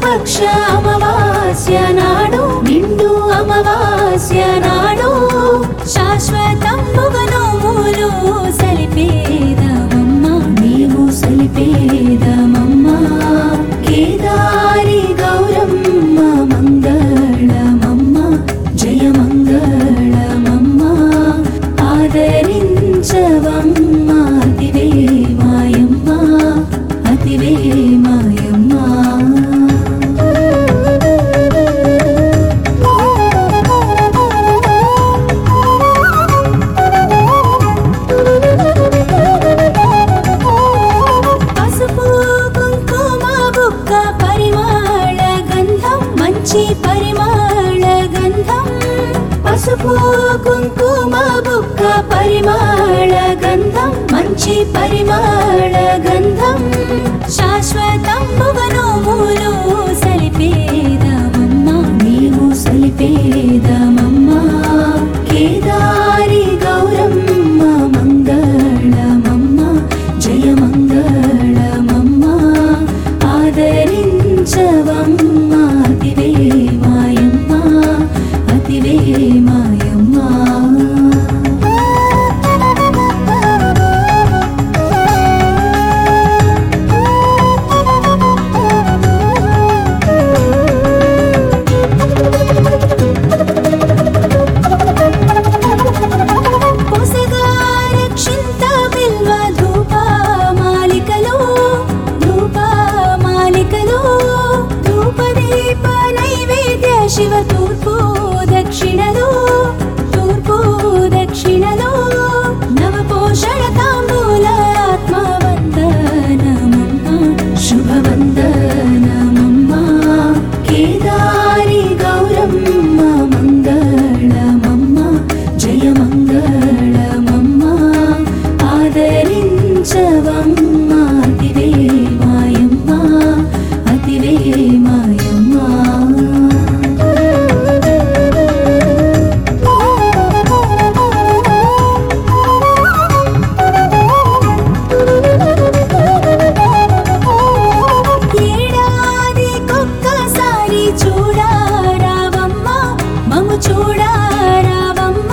శుక్లపక్ష అమావాస్య నాడు నిండు అమావాస్య నాడు శాశ్వతంబుగా నోములు సలిపేదమమ్మ నీవు సలిపేదమమ్మ కేదారి గౌరమ్మ మంగళమమ్మ జయ మంగళమమ్మ ఆదరించవమ్మ అతివే మాయమ్మ అతివే మాయమ్మ పసుపు కుంకుమ బుక్క పరిమళ గంధం మంచి పరిమళ గంధం పసుపు కుంకుమ బుక్క పరిమళ గంధం మంచి పరిమళ గంధం శాశ్వతం నోములు సలిపేదమమ్మ నీవు సలిపేదమమ్మ కేదారి గౌరమ్మ మంగళమమ్మ జయ మంగళమమ్మ ఆదరించవమ్మ అతివే మాయమ్మ అతివే మాయమ్మ పొసగా రక్షింత బిల్వ ధూప మాలికలో ధూప మాలికలో ధూప దీప నైవేద్య శివ తూర్పు దక్షిణలో తూర్పు దక్షిణలో నవ పోషణ తాంబూల ఆత్మవందనమమ్మ శుభవందనమమ్మ కేదారి గౌరమ్మ మంగళమమ్మ జయ మంగళమమ్మ ఆదరించవమ్మ అతివే మాయమ్మ అతివే మాయమ్మ ఏడాదికొక్కసారి చూడారావమ్మ మము చూడారావమ్మ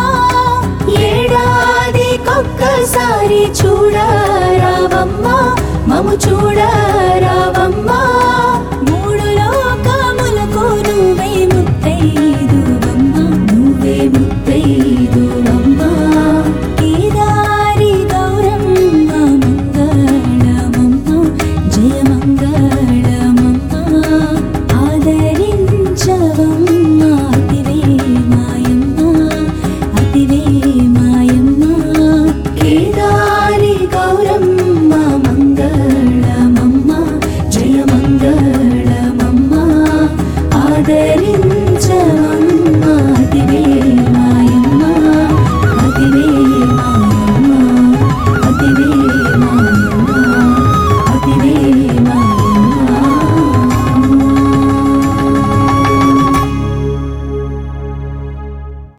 ఏడాదికొక్కసారి చూడారావమ్మ మము చూడ